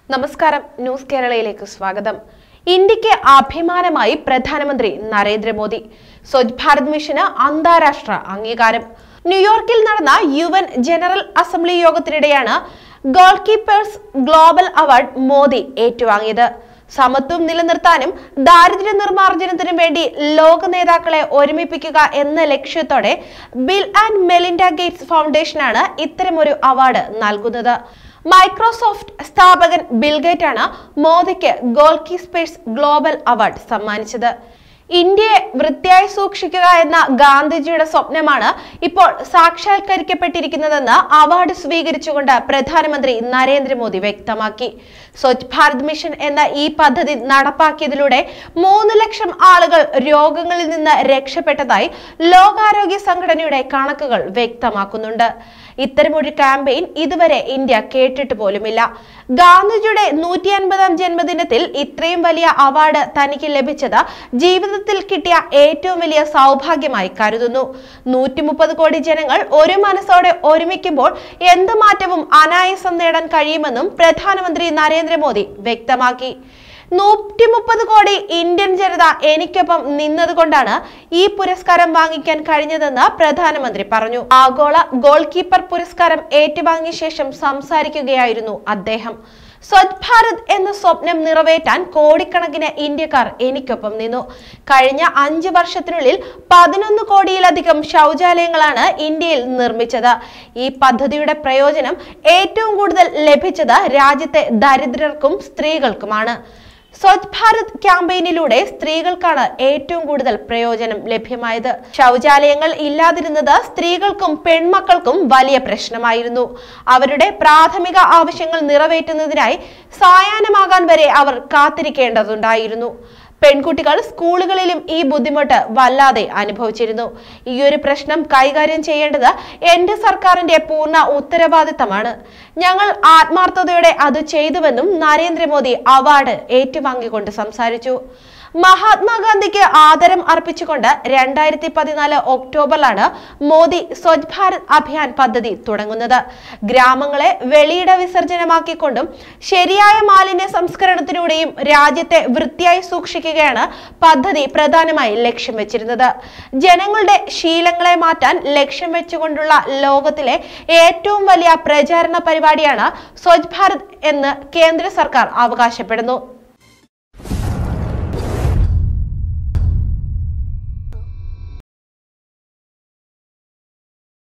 നമസ്കാരം ന്യൂസ് കേരളയിലേക്ക് സ്വാഗതം ഇന്ത്യക്ക് അഭിമാനമായി പ്രധാനമന്ത്രി നരേന്ദ്രമോദി സ്വച്ഛ് ഭാരത് മിഷന് അന്താരാഷ്ട്ര അംഗീകാരം ന്യൂയോർക്കിൽ നടന്ന യു എൻ ജനറൽ അസംബ്ലി യോഗത്തിനിടെയാണ് goal keepers global award Modi ഏറ്റുവാങ്ങിയത് സമത്വം നിലനിർത്താനും ദാരിദ്ര്യ നിർമ്മാർജ്ജനത്തിനും വേണ്ടി ലോക നേതാക്കളെ ഒരുമിപ്പിക്കുക എന്ന ലക്ഷ്യത്തോടെ ബിൽ ആൻഡ് മെലിൻഡ ഗേറ്റ്സ് ഫൗണ്ടേഷനാണ് ഇത്തരമൊരു അവാർഡ് നൽകുന്നത് മൈക്രോസോഫ്റ്റ് സ്ഥാപകൻ ബിൽഗേറ്റ് ആണ് മോദിക്ക് ഗോൾ കീപ്പേഴ്സ് ഗ്ലോബൽ അവാർഡ് സമ്മാനിച്ചത് ഇന്ത്യയെ വൃത്തിയായി സൂക്ഷിക്കുക എന്ന ഗാന്ധിജിയുടെ സ്വപ്നമാണ് ഇപ്പോൾ സാക്ഷാത്കരിക്കപ്പെട്ടിരിക്കുന്നതെന്ന് അവാർഡ് സ്വീകരിച്ചുകൊണ്ട് പ്രധാനമന്ത്രി നരേന്ദ്രമോദി വ്യക്തമാക്കി സ്വച്ഛ് ഭാരത് മിഷൻ എന്ന ഈ പദ്ധതി നടപ്പാക്കിയതിലൂടെ മൂന്ന് ലക്ഷം ആളുകൾ രോഗങ്ങളിൽ നിന്ന് രക്ഷപ്പെട്ടതായി ലോകാരോഗ്യ സംഘടനയുടെ കണക്കുകൾ വ്യക്തമാക്കുന്നുണ്ട് ഇത്തരമൊരു ക്യാമ്പയിൻ ഇതുവരെ ഇന്ത്യ കേട്ടിട്ട് പോലുമില്ല ഗാന്ധിജിയുടെ നൂറ്റി അൻപതാം ജന്മദിനത്തിൽ ഇത്രയും വലിയ അവാർഡ് തനിക്ക് ലഭിച്ചത് ജീവിതത്തിൽ കിട്ടിയ ഏറ്റവും വലിയ സൗഭാഗ്യമായി കരുതുന്നു നൂറ്റി മുപ്പത് കോടി ജനങ്ങൾ ഒരു മനസ്സോടെ ഒരുമിക്കുമ്പോൾ എന്ത് മാറ്റവും അനായാസം നേടാൻ കഴിയുമെന്നും പ്രധാനമന്ത്രി നരേന്ദ്രമോദി വ്യക്തമാക്കി നൂറ്റി മുപ്പത് കോടി ഇന്ത്യൻ ജനത എനിക്കൊപ്പം നിന്നതുകൊണ്ടാണ് ഈ പുരസ്കാരം വാങ്ങിക്കാൻ കഴിഞ്ഞതെന്ന് പ്രധാനമന്ത്രി പറഞ്ഞു ആഗോള ഗോൾ കീപ്പർ പുരസ്കാരം ഏറ്റുവാങ്ങിയ ശേഷം സംസാരിക്കുകയായിരുന്നു അദ്ദേഹം സ്വച്ഛ് ഭാരത് എന്ന സ്വപ്നം നിറവേറ്റാൻ കോടിക്കണക്കിന് ഇന്ത്യക്കാർ എനിക്കൊപ്പം നിന്നു കഴിഞ്ഞ അഞ്ച് വർഷത്തിനുള്ളിൽ പതിനൊന്ന് കോടിയിലധികം ശൗചാലയങ്ങളാണ് ഇന്ത്യയിൽ നിർമ്മിച്ചത് ഈ പദ്ധതിയുടെ പ്രയോജനം ഏറ്റവും കൂടുതൽ ലഭിച്ചത് രാജ്യത്തെ ദരിദ്രർക്കും സ്ത്രീകൾക്കുമാണ് സ്വച്ഛ് ഭാരത് ക്യാമ്പയിനിലൂടെ സ്ത്രീകൾക്കാണ് ഏറ്റവും കൂടുതൽ പ്രയോജനം ലഭ്യമായത് ശൗചാലയങ്ങൾ ഇല്ലാതിരുന്നത് സ്ത്രീകൾക്കും പെൺമക്കൾക്കും വലിയ പ്രശ്നമായിരുന്നു അവരുടെ പ്രാഥമിക ആവശ്യങ്ങൾ നിറവേറ്റുന്നതിനായി സായാഹ്നമാകാൻ വരെ അവർ കാത്തിരിക്കേണ്ടതുണ്ടായിരുന്നു പെൺകുട്ടികൾ സ്കൂളുകളിലും ഈ ബുദ്ധിമുട്ട് വല്ലാതെ അനുഭവിച്ചിരുന്നു ഈ ഒരു പ്രശ്നം കൈകാര്യം ചെയ്യേണ്ടത് എന്റെ സർക്കാരിന്റെ പൂർണ്ണ ഉത്തരവാദിത്തമാണ് ഞങ്ങൾ ആത്മാർത്ഥതയോടെ അത് ചെയ്തുവെന്നും നരേന്ദ്രമോദി അവാർഡ് ഏറ്റുവാങ്ങിക്കൊണ്ട് സംസാരിച്ചു മഹാത്മാഗാന്ധിക്ക് ആദരം അർപ്പിച്ചുകൊണ്ട് രണ്ടായിരത്തി പതിനാല് ഒക്ടോബറിലാണ് മോദി സ്വച്ഛ് ഭാരത് അഭിയാൻ പദ്ധതി തുടങ്ങുന്നത് ഗ്രാമങ്ങളെ വെളിയിട വിസർജനമാക്കിക്കൊണ്ടും ശരിയായ മാലിന്യ സംസ്കരണത്തിലൂടെയും രാജ്യത്തെ വൃത്തിയായി സൂക്ഷിക്കുകയാണ് പദ്ധതി പ്രധാനമായി ലക്ഷ്യം വെച്ചിരുന്നത് ജനങ്ങളുടെ ശീലങ്ങളെ മാറ്റാൻ ലക്ഷ്യം വെച്ചുകൊണ്ടുള്ള ലോകത്തിലെ ഏറ്റവും വലിയ പ്രചാരണ പരിപാടിയാണ് സ്വച്ഛ് ഭാരത് എന്ന് കേന്ദ്ര സർക്കാർ അവകാശപ്പെടുന്നു